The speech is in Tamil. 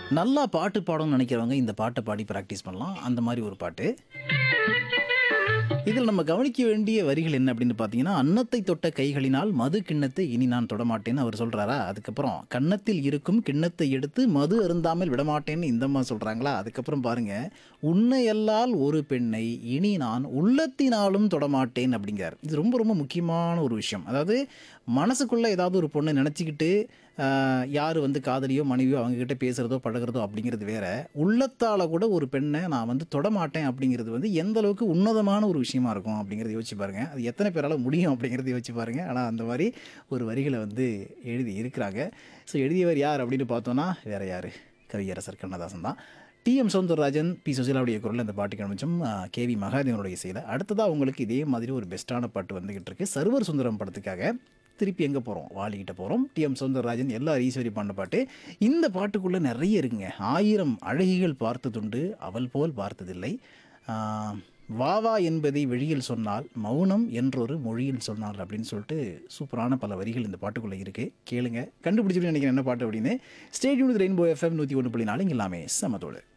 நல்லா பாட்டு பாடணும்னு நினைக்கிறவங்க இந்த பாட்டை பாடி ப்ராக்டிஸ் பண்ணலாம் அந்த மாதிரி ஒரு பாட்டு இதில் நம்ம கவனிக்க வேண்டிய வரிகள் என்ன அப்படின்னு பார்த்தீங்கன்னா அன்னத்தை தொட்ட கைகளினால் மது கிண்ணத்தை இனி நான் தொடமாட்டேன்னு அவர் சொல்கிறாரா அதுக்கப்புறம் கன்னத்தில் இருக்கும் கிண்ணத்தை எடுத்து மது அருந்தாமல் விடமாட்டேன்னு இந்த மாதிரி சொல்கிறாங்களா அதுக்கப்புறம் பாருங்க உன்னையல்லால் ஒரு பெண்ணை இனி நான் உள்ளத்தினாலும் தொடமாட்டேன் அப்படிங்கிறார் இது ரொம்ப ரொம்ப முக்கியமான ஒரு விஷயம் அதாவது மனசுக்குள்ளே ஏதாவது ஒரு பொண்ணை நினச்சிக்கிட்டு யார் வந்து காதலியோ மனைவியோ அவங்கக்கிட்ட பேசுகிறதோ பழகுறதோ அப்படிங்கிறது வேற உள்ளத்தால் கூட ஒரு பெண்ணை நான் வந்து தொடமாட்டேன் அப்படிங்கிறது வந்து எந்த அளவுக்கு உன்னதமான ஒரு விஷயமா இருக்கும் அப்படிங்கிறத யோசிச்சு பாருங்க அது எத்தனை பேரால் முடியும் அப்படிங்கிறத யோசிச்சு பாருங்க ஆனால் அந்த மாதிரி ஒரு வரிகளை வந்து எழுதி இருக்கிறாங்க ஸோ எழுதியவர் யார் அப்படின்னு பார்த்தோன்னா வேற யார் கவியரசர் கண்ணதாசன் தான் டிஎம் சௌந்தரராஜன் பி சுசீலாவுடைய குரல் அந்த பாட்டுக்கு அமைச்சும் கேவி மகாதேவனுடைய இசையில் அடுத்ததாக உங்களுக்கு இதே மாதிரி ஒரு பெஸ்ட்டான பாட்டு வந்துகிட்டு இருக்கு சர்வர் சுந்தரம் படத்துக்காக திருப்பி எங்கே போகிறோம் வாலிக்கிட்ட போகிறோம் டிஎம் சௌந்தரராஜன் எல்லா ஈஸ்வரி பாடின பாட்டு இந்த பாட்டுக்குள்ளே நிறைய இருக்குங்க ஆயிரம் அழகிகள் பார்த்ததுண்டு அவள் போல் பார்த்ததில்லை ஆஹ், வா வா என்பதை வெளியில் சொன்னால் மௌனம் என்றொரு மொழியில் சொன்னால் அப்படின்னு சொல்லிட்டு சூப்பரான பல வரிகள் இந்த பாட்டுக்குள்ளே இருக்குது கேளுங்க கண்டுபிடிச்சிட்டு நினைக்கிறேன் என்ன பாட்டு அப்படின்னு ஸ்டேடியம் ரெயின்போ எஃப்எம் நூற்றி ஒன்று புள்ளி நாலு இங்க எல்லாமே சமத்தோடு